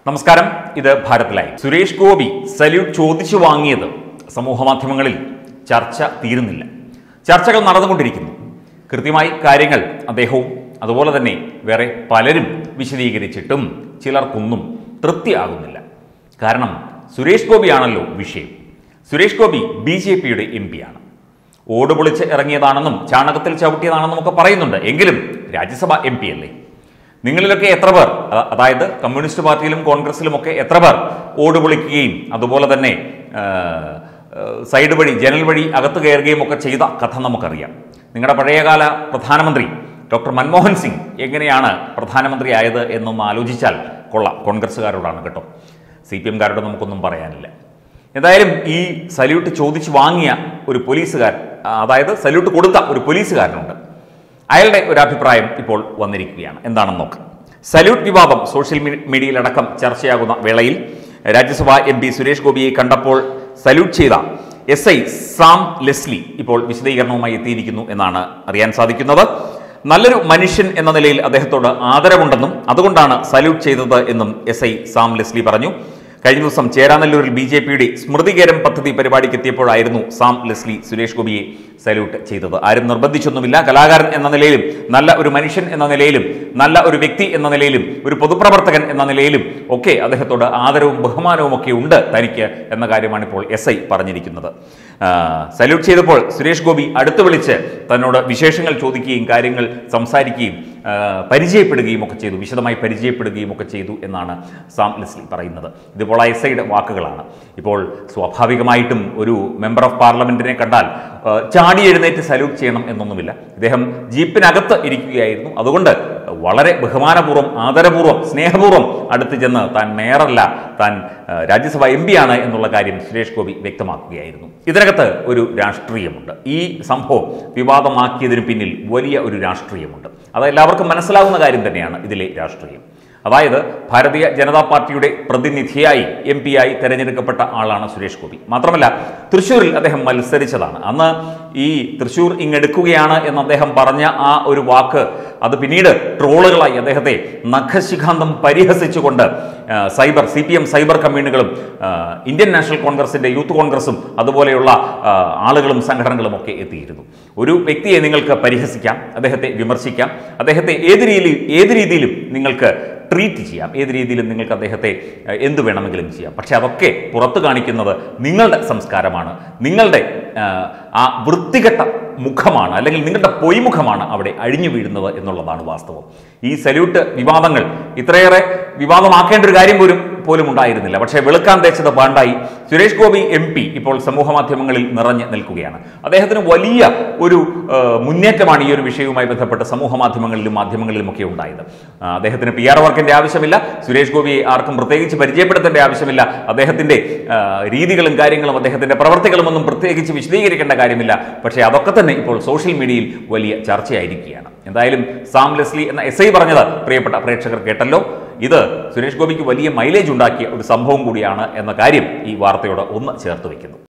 നമസ്കാരം ഇത് Bharat live Suresh Gopi salute ചോദിച്ചു വാങ്ങിയത് സമൂഹ മാധ്യമങ്ങളിൽ ചർച്ച തീരുന്നില്ല ചർച്ചകൾ നടന്നുകൊണ്ടിരിക്കുന്നു കൃത്യമായി കാര്യങ്ങൾ അദ്ദേഹവും അതുപോലെ തന്നെ വേറെ പലരും വിശദീകരിച്ചിട്ടും ചിലർക്കൊന്നും തൃപ്തിയാകുന്നില്ല കാരണം സുരേഷ് ഗോപിയാണല്ലോ വിഷയം സുരേഷ് ഗോപി ബി ജെ പിയുടെ എം പിയാണ് ഓട് പൊളിച്ച് ഇറങ്ങിയതാണെന്നും ചാണകത്തിൽ ചവിട്ടിയതാണെന്നും ഒക്കെ പറയുന്നുണ്ട് എങ്കിലും രാജ്യസഭ എം പി അല്ലേ നിങ്ങളിലൊക്കെ എത്ര പേർ അ- അതായത് കമ്മ്യൂണിസ്റ്റ് പാർട്ടിയിലും കോൺഗ്രസിലും ഒക്കെ എത്ര പേർ ഓട് പൊളിക്കുകയും അതുപോലെ തന്നെ ആ, ആ, സൈഡ് വഴി ജനൽ വഴി അകത്ത് കയറുകയും ഒക്കെ ചെയ്ത കഥ നമുക്കറിയാം നിങ്ങളുടെ പഴയകാല പ്രധാനമന്ത്രി ഡോക്ടർ മൻമോഹൻ സിംഗ് എങ്ങനെയാണ് പ്രധാനമന്ത്രിയായത് എന്നൊന്ന് ആലോചിച്ചാൽ കൊള്ളാം കോൺഗ്രസ്സുകാരോടാണ് കേട്ടോ സി പി എംകാരോട് നമുക്കൊന്നും പറയാനില്ല എന്തായാലും ഈ സല്യൂട്ട് ചോദിച്ചു വാങ്ങിയ ഒരു പോലീസുകാർ ആ, അതായത് സല്യൂട്ട് കൊടുത്ത ഒരു പോലീസുകാരനുണ്ട് അയാളുടെ ഒരു അഭിപ്രായം ഇപ്പോൾ വന്നിരിക്കുകയാണ് എന്താണെന്ന് നോക്കാം സല്യൂട്ട് വിവാദം സോഷ്യൽ മീ- മീഡിയയിലടക്കം ചർച്ചയാകുന്ന വേളയിൽ രാജ്യസഭാ എം പി സുരേഷ് ഗോപിയെ കണ്ടപ്പോൾ സല്യൂട്ട് ചെയ്ത എസ് ഐ സാം ലെസ്ലി ഇപ്പോൾ വിശദീകരണവുമായി എത്തിയിരിക്കുന്നു എന്നാണ് അറിയാൻ സാധിക്കുന്നത് നല്ലൊരു മനുഷ്യൻ എന്ന നിലയിൽ അദ്ദേഹത്തോട് ആദരവുണ്ടെന്നും അതുകൊണ്ടാണ് സല്യൂട്ട് ചെയ്തത് എന്നും എസ് ഐ സാം ലെസ്ലി പറഞ്ഞു കഴിഞ്ഞ ദിവസം ചേരാനല്ലൂരിൽ ബി ജെ പിയുടെ സ്മൃതികേരം പദ്ധതി പരിപാടിക്ക് എത്തിയപ്പോഴായിരുന്നു സാം ലെസ്ലി സുരേഷ് ഗോപിയെ സല്യൂട്ട് ചെയ്തത് ആരും നിർബന്ധിച്ചൊന്നുമില്ല കലാകാരൻ എന്ന നിലയിലും നല്ല ഒരു മനുഷ്യൻ എന്ന നിലയിലും നല്ല ഒരു വ്യക്തി എന്ന നിലയിലും ഒരു പൊതുപ്രവർത്തകൻ എന്ന നിലയിലും ഒക്കെ അദ്ദേഹത്തോട് ആദരവും ബഹുമാനവും ഒക്കെ ഉണ്ട് തനിക്ക് എന്ന കാര്യമാണ് ഇപ്പോൾ എസ് ഐ പറഞ്ഞിരിക്കുന്നത് ആ, സല്യൂട്ട് ചെയ്തപ്പോൾ സുരേഷ് ഗോപി അടുത്ത് വിളിച്ച് തന്നോട് വിശേഷങ്ങൾ ചോദിക്കുകയും കാര്യങ്ങൾ സംസാരിക്കുകയും ആ, പരിചയപ്പെടുകയും ഒക്കെ ചെയ്തു വിശദമായി പരിചയപ്പെടുകയും ഒക്കെ ചെയ്തു എന്നാണ് സാം ലെസ്ലി പറയുന്നത് ഇതിപ്പോൾ എസ് ഐയുടെ വാക്കുകളാണ് ഇപ്പോൾ സ്വാഭാവികമായിട്ടും ഒരു മെമ്പർ ഓഫ് പാർലമെന്റിനെ കണ്ടാൽ ആ, ചാടി എഴുന്നേറ്റ് സല്യൂട്ട് ചെയ്യണം എന്നൊന്നുമില്ല ഇദ്ദേഹം ജീപ്പിനകത്ത് ഇരിക്കുകയായിരുന്നു അതുകൊണ്ട് വളരെ ബഹുമാനപൂർവ്വം ആദരപൂർവ്വം സ്നേഹപൂർവ്വം അടുത്ത് ചെന്ന് താൻ മേയറല്ല താൻ ആ, രാജ്യസഭ എം ആണ് എന്നുള്ള കാര്യം സുരേഷ് ഗോപി വ്യക്തമാക്കുകയായിരുന്നു ഇതിനകത്ത് ഒരു രാഷ്ട്രീയമുണ്ട് ഈ സംഭവം വിവാദമാക്കിയതിന് പിന്നിൽ വലിയ ഒരു രാഷ്ട്രീയമുണ്ട് അത് എല്ലാവർക്കും മനസ്സിലാവുന്ന കാര്യം തന്നെയാണ് ഇതിലെ രാഷ്ട്രീയം അതായത് ഭാരതീയ ജനതാ പാർട്ടിയുടെ പ്രതിനിധിയായി എം പി ആയി തെരഞ്ഞെടുക്കപ്പെട്ട ആളാണ് സുരേഷ് ഗോപി മാത്രമല്ല തൃശ്ശൂരിൽ അദ്ദേഹം മത്സരിച്ചതാണ് അന്ന് ഈ തൃശ്ശൂർ ഇങ്ങെടുക്കുകയാണ് എന്ന് അദ്ദേഹം പറഞ്ഞ ആ ഒരു വാക്ക് അത് പിന്നീട് ട്രോളുകളായി അദ്ദേഹത്തെ നഖശിഖാന്തം പരിഹസിച്ചുകൊണ്ട് ആ, cyber C P M cyber കമ്മ്യൂണുകളും ആ, ഇന്ത്യൻ നാഷണൽ കോൺഗ്രസിന്റെ യൂത്ത് കോൺഗ്രസും അതുപോലെയുള്ള ആ, ആളുകളും സംഘടനകളും ഒക്കെ എത്തിയിരുന്നു ഒരു വ്യക്തിയെ നിങ്ങൾക്ക് പരിഹസിക്കാം അദ്ദേഹത്തെ വിമർശിക്കാം അദ്ദേഹത്തെ ഏത് രീതിയിൽ ഏത് രീതിയിലും നിങ്ങൾക്ക് ട്രീറ്റ് ചെയ്യാം ഏത് രീതിയിലും നിങ്ങൾക്ക് അദ്ദേഹത്തെ ഏഹ്, എന്ത് വേണമെങ്കിലും ചെയ്യാം പക്ഷെ അതൊക്കെ പുറത്തു കാണിക്കുന്നത് നിങ്ങളുടെ സംസ്കാരമാണ് നിങ്ങളുടെ ആഹ്, ആ വൃത്തികെട്ട മുഖമാണ് അല്ലെങ്കിൽ നിങ്ങളുടെ പൊയ്മുഖമാണ് അവിടെ അഴിഞ്ഞു വീഴുന്നത് എന്നുള്ളതാണ് വാസ്തവം ഈ സല്യൂട്ട് വിവാദങ്ങൾ ഇത്രയേറെ വിവാദമാക്കേണ്ട ഒരു കാര്യം പോലും പോലും ഉണ്ടായിരുന്നില്ല പക്ഷേ വെളുക്കാൻ തേച്ചത് പാണ്ടായി സുരേഷ് ഗോപി എം പി ഇപ്പോൾ സമൂഹ മാധ്യമങ്ങളിൽ നിറഞ്ഞു നിൽക്കുകയാണ് അദ്ദേഹത്തിന് വലിയ ഒരു ഏഹ്, മുന്നേറ്റമാണ് ഈ ഒരു വിഷയവുമായി ബന്ധപ്പെട്ട് സമൂഹ മാധ്യമങ്ങളിലും മാധ്യമങ്ങളിലും ഒക്കെ ഉണ്ടായത് ആ, അദ്ദേഹത്തിന് പി ആർ വർക്കിന്റെ ആവശ്യമില്ല സുരേഷ് ഗോപിയെ ആർക്കും പ്രത്യേകിച്ച് പരിചയപ്പെടുത്തേണ്ട ആവശ്യമില്ല അദ്ദേഹത്തിന്റെ ആ, രീതികളും കാര്യങ്ങളും അദ്ദേഹത്തിന്റെ പ്രവർത്തികളും ഒന്നും പ്രത്യേകിച്ച് വിശദീകരിക്കേണ്ട കാര്യമില്ല പക്ഷേ അതൊക്കെ തന്നെ ഇപ്പോൾ സോഷ്യൽ മീഡിയയിൽ വലിയ ചർച്ചയായിരിക്കുകയാണ് എന്തായാലും സാം ലെസ്ലി എന്ന എസ് ഐ പറഞ്ഞത് പ്രിയപ്പെട്ട പ്രേക്ഷകർ കേട്ടല്ലോ ഇത് സുരേഷ് ഗോപിക്ക് വലിയ മൈലേജ് ഉണ്ടാക്കിയ ഒരു സംഭവം കൂടിയാണ് എന്ന കാര്യം ഈ വാർത്തയോട് ഒന്ന് ചേർത്ത് വയ്ക്കുന്നു